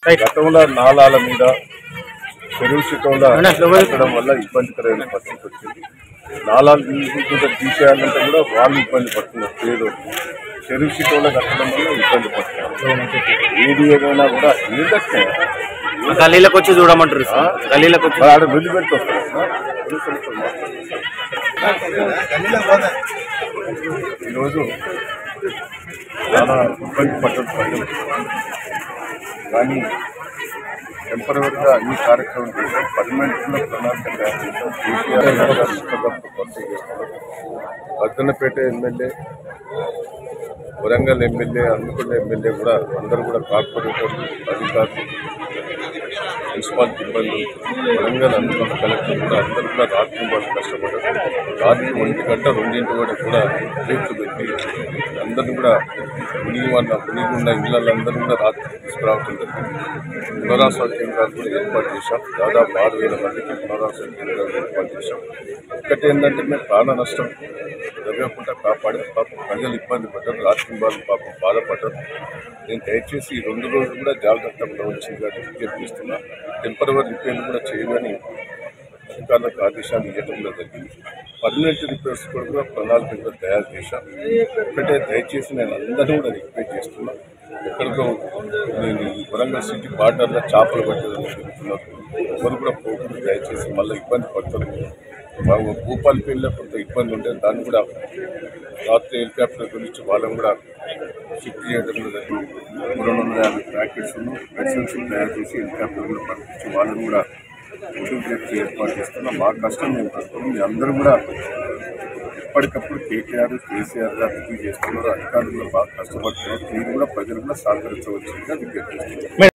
గతంలో నాలాల మీద చెరువు శిఖంలో కట్టడం వల్ల ఇబ్బందికరమైన పరిస్థితి వచ్చింది నాలాలు తీసుకుంటే తీసేయాలంటే కూడా వాళ్ళు ఇబ్బంది పడుతున్నారు పేదోళ్ళు చెరువు శిఖంలో కట్టడం వల్ల ఇబ్బంది పడుతున్నారు ఏది ఏదైనా కూడా ఏంటంటే గల్లీలకు వచ్చి చూడమంటారు సార్. గల్లీలకు వచ్చి ఆడ వదిలిపెట్టి వస్తారు కదా, పోలీసులతో మాట్లాడాలి. ఈరోజు చాలా ఇబ్బంది పడ్డం ప్రజలు కానీ టెంపరీగా అన్ని కార్యక్రమం చేశాం పర్మనెంట్గా ప్రణాళిక తయారు చేశాం కేసీఆర్ గారు ఇష్టపడుతూ పరిచయం చేస్తున్నారు పద్దనపేట ఎమ్మెల్యే వరంగల్ ఎమ్మెల్యే అందుకున్న ఎమ్మెల్యే కూడా అందరూ కూడా కార్పొరేటర్లు అధికారులు మున్సిపల్ సిబ్బంది వరంగల్ అందుకున్న కలెక్టర్ కూడా అందరూ కూడా రాత్రి వాళ్ళు కష్టపడ్డారు రాత్రి ఒంటి గంట రెండింటి వరకు కూడా రేట్లు పెట్టి అందరిని కూడా మునిగి ఉన్న మునిగి ఉన్న ఇళ్ళందరూ కూడా రాత్రి తీసుకురావడం జరిగింది పునరావాస కేంద్రాలు కూడా ఏర్పాటు చేశాం దాదాపు ఆరు వేల మందికి పునరావాస కేంద్రాలు ఏర్పాటు చేశాం ఒకటి ఏంటంటే మేము ప్రాణ నష్టం జరగకుండా కాపాడే పాపం ప్రజలు ఇబ్బంది పడ్డారు రాత్రి వాళ్ళు పాపం బాధపడ్డారు నేను దయచేసి ఈ రెండు రోజులు కూడా జాగ్రత్తగా వచ్చింది కాబట్టి విజ్ఞప్తి చేస్తున్నా టెంపరీ రిపేర్లు కూడా చేయమని అధికారులకు ఆదేశాలు ఇవ్వడం కూడా జరిగింది పర్మనెంట్ రిపేర్స్ కూడా ప్రణాళిక కూడా తయారు చేశాం ఒకటే దయచేసి నేను అందరినీ కూడా రిక్వెస్ట్ చేస్తున్నా ఎక్కడికో నేను ఈ వరంగల్ సిటీ బార్డర్లో చేపలు పట్టేదని తిరుగుతున్నారు ఎవరు కూడా పోకుండా దయచేసి మళ్ళీ ఇబ్బంది పడతారు బాగా భూపాలపల్లిలో కొంత ఇబ్బంది ఉంటే దాన్ని కూడా రాత్రి హెలికాప్టర్ గురించి వాళ్ళని కూడా షిఫ్ట్ చేయడం కూడా జరిగింది రెండు వందల యాభై ప్యాకెట్స్ మెడిసిన్స్ తయారు చేసి హెలికాప్టర్ కూడా పంపించి వాళ్ళని కూడా ఫుడ్ చేసి ఏర్పాటు చేస్తున్నాం మా కష్టం మేము కష్టం మీ అందరూ కూడా ఎప్పటికప్పుడు కేటీఆర్ కేసీఆర్ గారు రివ్యూ చేస్తున్నారు అధికారులు కూడా బాగా కష్టపడుతున్నారు మీరు కూడా ప్రజలు కూడా సహకరించవచ్చుగా విజ్ఞప్తి చేస్తున్నారు